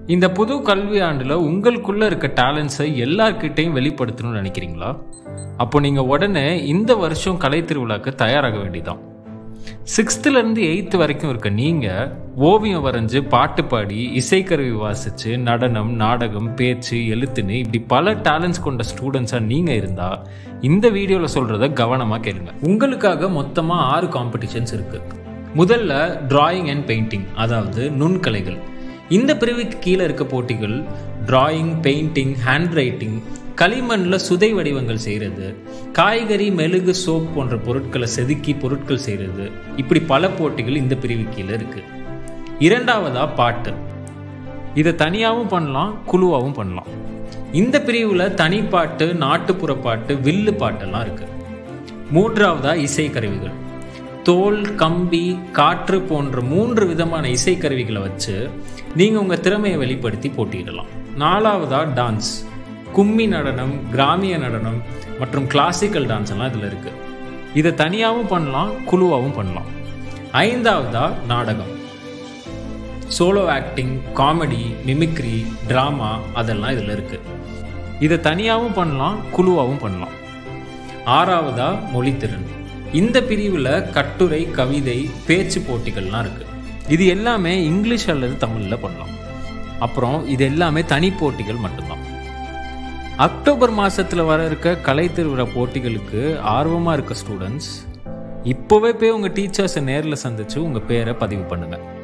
இந்த புது கல்வி ஆண்டில் உங்களுக்குள்ள இருக்க டேலண்ட்ஸை எல்லார்கிட்டையும் வெளிப்படுத்தணும்னு நினைக்கிறீங்களா அப்போ நீங்கள் உடனே இந்த வருஷம் கலை திருவிழாக்கு தயாராக வேண்டியதான் சிக்ஸ்த்துலேருந்து எயித்து வரைக்கும் இருக்க நீங்கள் ஓவியம் வரைஞ்சு பாட்டு பாடி இசைக்கருவி வாசித்து நடனம் நாடகம் பேச்சு எழுத்துன்னு இப்படி பல டேலண்ட்ஸ் கொண்ட ஸ்டூடெண்ட்ஸாக நீங்கள் இருந்தால் இந்த வீடியோவில் சொல்கிறத கவனமாக கேளுங்க உங்களுக்காக மொத்தமாக ஆறு காம்படிஷன்ஸ் இருக்குது முதல்ல டிராயிங் அண்ட் பெயிண்டிங் அதாவது நுண்கலைகள் இந்த பிரிவுக்கு கீழே இருக்க போட்டிகள் டிராயிங் பெயிண்டிங் ஹேண்ட் ரைட்டிங் களிமண்ணில் சுதை வடிவங்கள் செய்கிறது காய்கறி மெழுகு சோப் போன்ற பொருட்களை செதுக்கி பொருட்கள் செய்கிறது இப்படி பல போட்டிகள் இந்த பிரிவு கீழே இருக்கு இரண்டாவதா பாட்டு இதை தனியாகவும் பண்ணலாம் குழுவாகவும் பண்ணலாம் இந்த பிரிவில் தனிப்பாட்டு நாட்டுப்புற பாட்டு வில்லு பாட்டெல்லாம் இருக்கு மூன்றாவதா இசைக்கருவிகள் தோல் கம்பி காற்று போன்ற மூன்று விதமான இசைக்கருவிகளை வச்சு நீங்கள் உங்கள் திறமையை வெளிப்படுத்தி போட்டியிடலாம் நாலாவதா டான்ஸ் கும்மி நடனம் கிராமிய நடனம் மற்றும் கிளாசிக்கல் டான்ஸ் எல்லாம் இதில் இருக்குது இதை தனியாகவும் பண்ணலாம் குழுவாகவும் பண்ணலாம் ஐந்தாவதா நாடகம் solo acting comedy mimicry drama அதெல்லாம் இதில் இருக்குது இதை தனியாகவும் பண்ணலாம் குழுவாகவும் பண்ணலாம் ஆறாவதா மொழித்திறன் இந்த பிரிவில் கட்டுரை கவிதை பேச்சு போட்டிகள்லாம் இருக்குது இது எல்லாமே இங்கிலீஷ் அல்லது தமிழில் பண்ணலாம் அப்புறம் இது எல்லாமே தனி போட்டிகள் மட்டும்தான் அக்டோபர் மாதத்தில் வர இருக்க கலை திருவிழா போட்டிகளுக்கு ஆர்வமாக இருக்க ஸ்டூடெண்ட்ஸ் இப்போவே போய் உங்கள் டீச்சர்ஸை நேரில் சந்தித்து உங்கள் பேரை பதிவு பண்ணுங்கள்